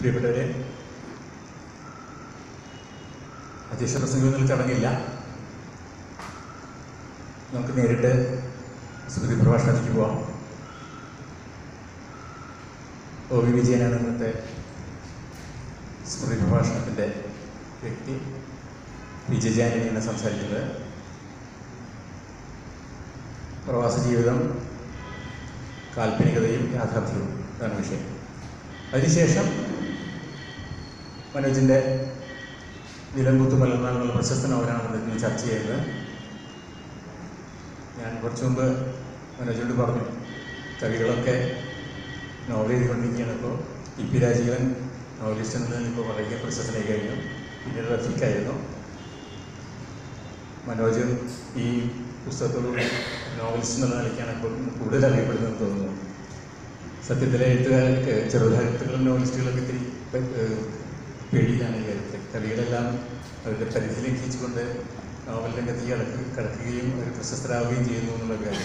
പ്രിയപ്പെട്ടവരെ അധ്യക്ഷ പ്രസംഗമൊന്നും ചടങ്ങില്ല നമുക്ക് നേരിട്ട് സ്മൃതി പ്രഭാഷണത്തിലേക്ക് പോവാം ഒ വി വിജയനാണ് ഇന്നത്തെ സ്മൃതി പ്രഭാഷണത്തിൻ്റെ വ്യക്തി വിജയജാനിയാണ് സംസാരിക്കുന്നത് പ്രവാസ ജീവിതം കാൽപ്പനികതയും യാഥാർത്ഥ്യവും ഇതാണ് വിഷയം അതിനുശേഷം മനോജിൻ്റെ നിലംകുത്ത് മലർന്നാൽ എന്നുള്ള പ്രശസ്ത നോവലാണ് നമ്മൾ ഇന്ന് ചർച്ച ചെയ്യുന്നത് ഞാൻ കുറച്ചു മുമ്പ് മനോജോട് പറഞ്ഞു കവികളൊക്കെ നോവൽ എഴുതിക്കൊണ്ടിരിക്കുകയാണ് ഇപ്പോൾ ഇ പി രാജീവൻ നോവലിസ്റ്റ് എന്നതിൽ ഇപ്പോൾ വളരെ പ്രശസ്തനായി കഴിഞ്ഞു പിന്നീട് റഫീഖായിരുന്നു മനോജ് ഈ പുസ്തകത്തോടുകൂടി നോവലിസ്റ്റ് എന്നുള്ള നിലയ്ക്കാണ് ഇപ്പോൾ കൂടുതൽ അറിയപ്പെടുന്നതെന്ന് തോന്നുന്നു സത്യത്തിലെ എഴുത്തുകാർക്ക് ചെറുതാഴ്ത്തുകളും നോവലിസ്റ്റുകളൊക്കെ ഇത്തിരി ഏഹ്, പേടിയിലാണ് ഈ കാര്യത്തിൽ കവികളെല്ലാം അവരുടെ പരിധി ലംഘിച്ചുകൊണ്ട് നോവൽ രംഗത്തേക്ക് കടക്ക് കടക്കുകയും അവർ പ്രശസ്തരാവുകയും ചെയ്യുന്നു എന്നുള്ള കാര്യം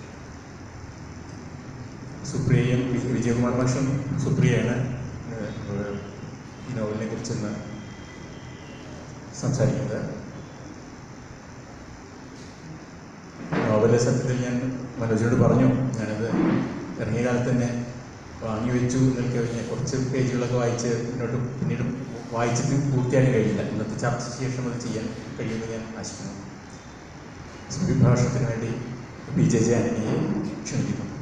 സുപ്രിയയും വി- വിജയകുമാർ മാഷും സുപ്രിയയാണ് ഏഹ്, ഈ നോവലിനെ കുറിച്ചൊന്ന് സംസാരിക്കുന്നത് നോവല് സത്യത്തിൽ ഞാൻ മനോജിനോട് പറഞ്ഞു ഞാനത് ഇറങ്ങിയ കാലത്ത് തന്നെ വാങ്ങി വെച്ചു എന്നൊക്കെ ഞാൻ കുറച്ച് പേജുകളൊക്കെ വായിച്ച് മുന്നോട്ട് പിന്നീട് വായിച്ചിട്ട് പൂർത്തിയാക്കാൻ കഴിയില്ല ഇന്നത്തെ ചർച്ചയ്ക്ക് ശേഷം അത് ചെയ്യാൻ കഴിയുമെന്ന് ഞാൻ ആശിക്കുന്നു സ്മൃതി ഭാഷണത്തിന് വേണ്ടി പി ജെ ജെ ആന്റണിയെ ക്ഷണിക്കുന്നു